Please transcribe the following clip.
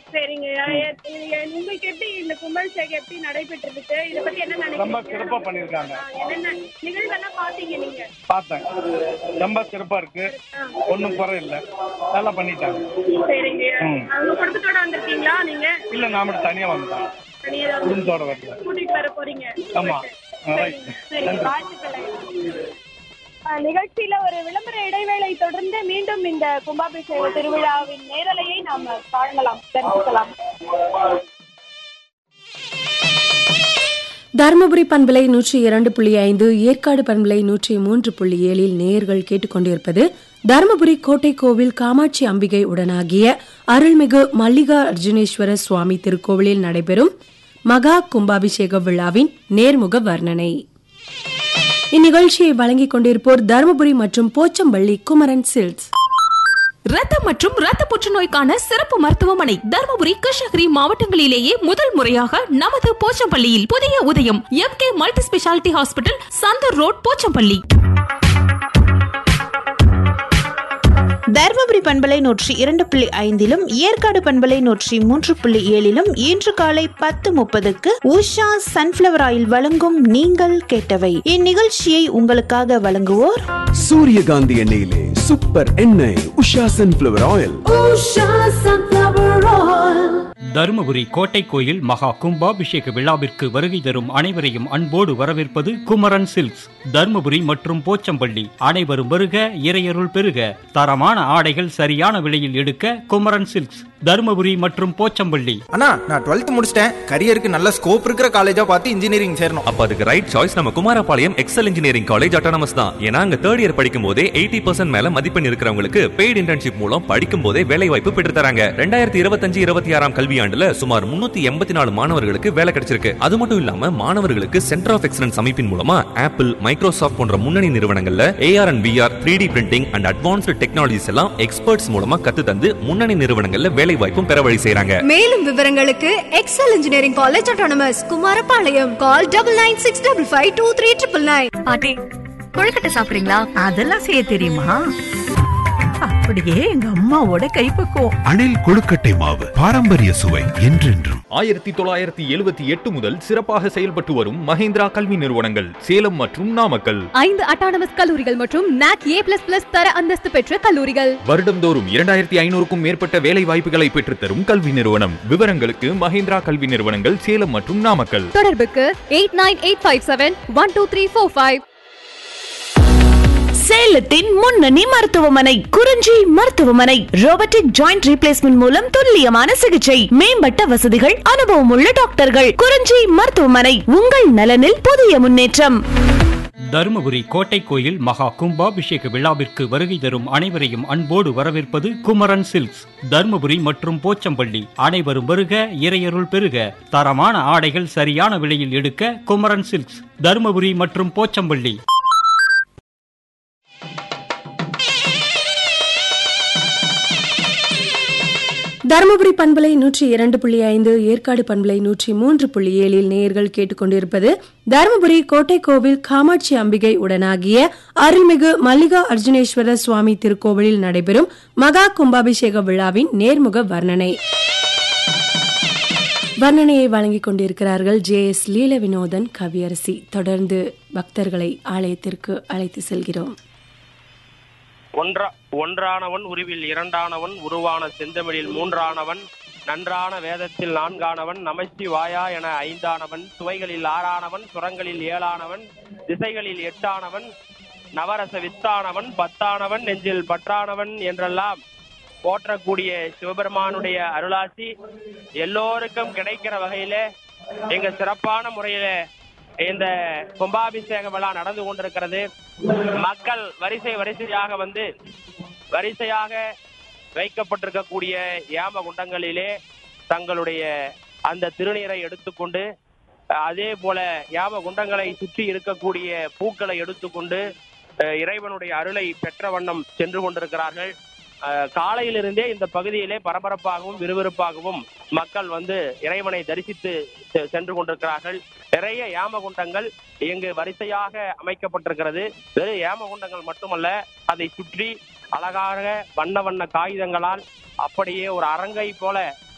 சரிங்க எ- எ- உங்களுக்கு எப்படி இந்த கும்பாபிஷேகம் எப்படி நடைபெற்றிருக்கு இதை பத்தி என்ன ரொம்ப நினைக்கிறீங்க சிறப்பாக பண்ணியிருக்காங்க ஆ, என்னென்ன நிகழ்வெல்லாம் பாத்தீங்க நீங்க பார்த்தேன் ரொம்ப சிறப்பாக இருக்கு ஒன்றும் குறை இல்லை நல்லா பண்ணிட்டாங்க சரிங்க ம். உங்க குடும்பத்தோட வந்திருக்கீங்களா நீங்க இல்லை நான் மட்டும் தனியாக வந்துட்டேன் தனியா தான் குடும்பத்தோட வரல கூட்டிட்டு வர போறீங்க ஆமாம் ரைட் சரி வாழ்த்துக்களை ஆ, நிகழ்ச்சியில ஒரு விளம்பர இடைவேளை தொடர்ந்து மீண்டும் இந்த கும்பாபிஷேக திருவிழாவின் நேரலையை நாம காணலாம் தெரிஞ்சுக்கலாம் தருமபுரி பண்பலை நூற்றி இரண்டு புள்ளி ஐந்து ஏற்காடு பண்பலை நூற்றி மூன்று புள்ளி ஏழில் நேயர்கள் கேட்டுக்கொண்டிருப்பது தருமபுரி கோட்டை கோவில் காமாட்சி அம்பிகை உடனாகிய அருள்மிகு மல்லிகா அர்ஜுனேஸ்வர சுவாமி திருக்கோவிலில் நடைபெறும் மகா கும்பாபிஷேக விழாவின் நேர்முக வர்ணனை இந்நிகழ்ச்சியை வழங்கிக் கொண்டிருப்போர் தருமபுரி மற்றும் போச்சம்பள்ளி குமரன் சில்க்ஸ் ரத்தம் மற்றும் ரத்த புற்றுநோய்க்கான சிறப்பு மருத்துவமனை தருமபுரி கிருஷ்ணகிரி மாவட்டங்களிலேயே முதல் முறையாக நமது போச்சம்பள்ளியில் புதிய Udayam M K multi speciality hospital Santhur road Pochampalli Dharmapuri பண்பலை நூற்றி இரண்டு புள்ளி ஐந்திலும் ஏற்காடு பண்பலை நூற்றி மூன்று புள்ளி ஏழிலும் இன்று காலை பத்து முப்பதுக்கு உஷா சன்ஃபிளவர் ஆயில் வழங்கும் நீங்கள் கேட்டவை இந்நிகழ்ச்சியை உங்களுக்காக வழங்குவோர் சூரியகாந்தி எண்ணெயிலே சூப்பர் எண்ணெய் உஷா சன்ஃபிளவர் ஆயில் தருமபுரி கோட்டை கோயில் மகா கும்பாபிஷேக விழாவிற்கு வருகை தரும் அனைவரையும் அன்போடு வரவேற்பது குமரன் சில்க்ஸ் தருமபுரி மற்றும் போச்சம்பள்ளி அனைவரும் வருக இறையருள் பெருக தரமான ஆடைகள் சரியான விலையில் எடுக்க குமரன் சில்க்ஸ் தருமபுரி மற்றும் போச்சம்பள்ளி அண்ணா நான் டுவெல்த் முடிச்சிட்டேன் கரியருக்கு நல்ல ஸ்கோப் இருக்கிற காலேஜா பார்த்து இன்ஜினியரிங் சேரணும் அப்ப அதுக்கு ரைட் சாய்ஸ் நம்ம Kumarapalayam Excel engineering college autonomous தான் ஏன்னா அங்க தேர்ட் இயர் படிக்கும் போதே எயிட்டி பர்சன்ட் மேல மதிப்பெண் இருக்கிறவங்களுக்கு பெய்டு இன்டர்ன்ஷிப் மூலம் படிக்கும் போதே வேலை வாய்ப்பு பெற்று தராங்க ரெண்டாயிரத்தி இருபத்தஞ்சு இருபத்தி ஆறாம் கல்வியாண்டுல சுமார் முன்னூத்தி எண்பத்தி நாலு மாணவர்களுக்கு வேலை கிடைச்சிருக்கு அது மட்டும் இல்லாம மாணவர்களுக்கு சென்டர் ஆஃப் எக்ஸலன்ஸ் அமைப்பின் மூலமா ஆப்பிள் மைக்ரோசாஃப்ட் போன்ற முன்னணி நிறுவனங்கள்ல AR and VR three D printing and advanced technologies எல்லாம் எக்ஸ்பர்ட்ஸ் மூலமா கத்து தந்து முன்னணி நிறுவனங்கள்ல வேலை வாய்ப்பும் பெற வழி செய்றாங்க மேலும் விவரங்களுக்கு Excel engineering college autonomous Kumarapalayam call double nine six double five two three triple nine பாட்டி கொழுக்கட்டை சாப்பிடுறீங்களா அதெல்லாம் செய்ய தெரியுமா அப்படியே எங்க அம்மாவோட கைப்பக்குவம் அணில் கொழுக்கட்டை மாவு பாரம்பரிய சுவை என்றென்றும் ஆயிரத்தி தொள்ளாயிரத்தி எழுபத்தி எட்டு முதல் சிறப்பாக செயல்பட்டு வரும் மஹேந்திரா கல்வி நிறுவனங்கள் சேலம் மற்றும் நாமக்கல் ஐந்து அட்டானமஸ் கல்லூரிகள் மற்றும் நாக் ஏ பிளஸ் பிளஸ் தர அந்தஸ்து பெற்ற கல்லூரிகள் வருடம்தோறும் இரண்டாயிரத்தி ஐநூறுக்கும் மேற்பட்ட வேலை வாய்ப்புகளை பெற்றுத்தரும் கல்வி நிறுவனம் விவரங்களுக்கு மஹேந்திரா கல்வி நிறுவனங்கள் சேலம் மற்றும் நாமக்கல் தொடர்புக்கு eight nine eight five seven one two three four five சேலத்தின் முன்னணி மருத்துவமனை குறிஞ்சி மருத்துவமனை ரோபோட்டிக் ஜாயிண்ட் ரீப்ளேஸ்மெண்ட் மூலம் துல்லியமான சிகிச்சை மேம்பட்ட வசதிகள் அனுபவம் உள்ள டாக்டர்கள் குறிஞ்சி மருத்துவமனை உங்கள் நலனில் புதிய முன்னேற்றம் தருமபுரி கோட்டை கோயில் மகா கும்பாபிஷேக விழாவிற்கு வருகை தரும் அனைவரையும் அன்போடு வரவேற்பது குமரன் சில்க்ஸ் தருமபுரி மற்றும் போச்சம்பள்ளி அனைவரும் வருக இறையருள் பெருக தரமான ஆடைகள் சரியான விலையில் எடுக்க குமரன் சில்க்ஸ் தருமபுரி மற்றும் போச்சம்பள்ளி தருமபுரி பண்பலை நூற்றி இரண்டு புள்ளி ஐந்து ஏற்காடு பண்பலை நூற்றி மூன்று புள்ளி ஏழில் நேயர்கள் கேட்டுக்கொண்டிருப்பது தருமபுரி கோட்டை கோவில் காமாட்சி அம்பிகை உடனாகிய அருள்மிகு மல்லிகா அர்ஜுனேஸ்வர சுவாமி திருக்கோவிலில் நடைபெறும் மகா கும்பாபிஷேக விழாவின் நேர்முக வர்ணனை வர்ணனையை வழங்கிக் கொண்டிருக்கிறார்கள் ஜே எஸ் லீல வினோதன் கவியரசி தொடர்ந்து பக்தர்களை ஆலயத்திற்கு அழைத்து செல்கிறோம் ஒன்றா ஒன்றானவன் உருவில் இரண்டானவன் உருவான செந்தமிழில் மூன்றானவன் நன்றான வேதத்தில் நான்கானவன் நமச்சி வாயா என ஐந்தானவன் சுவைகளில் ஆறானவன் சுரங்களில் ஏழானவன் திசைகளில் எட்டானவன் நவரச வித்தானவன் பத்தானவன் நெஞ்சில் பற்றானவன் என்றெல்லாம் போற்றக்கூடிய சிவபெருமானுடைய அருளாசி எல்லோருக்கும் கிடைக்கிற வகையில எங்க சிறப்பான முறையில இந்த கும்பாபிஷேக விழா நடந்து கொண்டிருக்கிறது மக்கள் வரிசை வரிசையாக வந்து வரிசையாக வைக்கப்பட்டிருக்கக்கூடிய யாம குண்டங்களிலே தங்களுடைய அந்த திருநீரை எடுத்துக்கொண்டு அதே போல யாம குண்டங்களை சுற்றி இருக்கக்கூடிய பூக்களை எடுத்துக்கொண்டு அஹ், இறைவனுடைய அருளை பெற்ற வண்ணம் சென்று கொண்டிருக்கிறார்கள் அஹ், காலையிலிருந்தே இந்த பகுதியிலே பரபரப்பாகவும் விறுவிறுப்பாகவும் மக்கள் வந்து இறைவனை தரிசித்து செ- சென்று கொண்டிருக்கிறார்கள் நிறைய யாமகுண்டங்கள் இங்கு வரிசையாக அமைக்கப்பட்டிருக்கிறது வெறும் யாமகுண்டங்கள் மட்டுமல்ல அதை சுற்றி அழகாக வண்ண வண்ண காகிதங்களால் அப்படியே ஒரு அரங்கை போல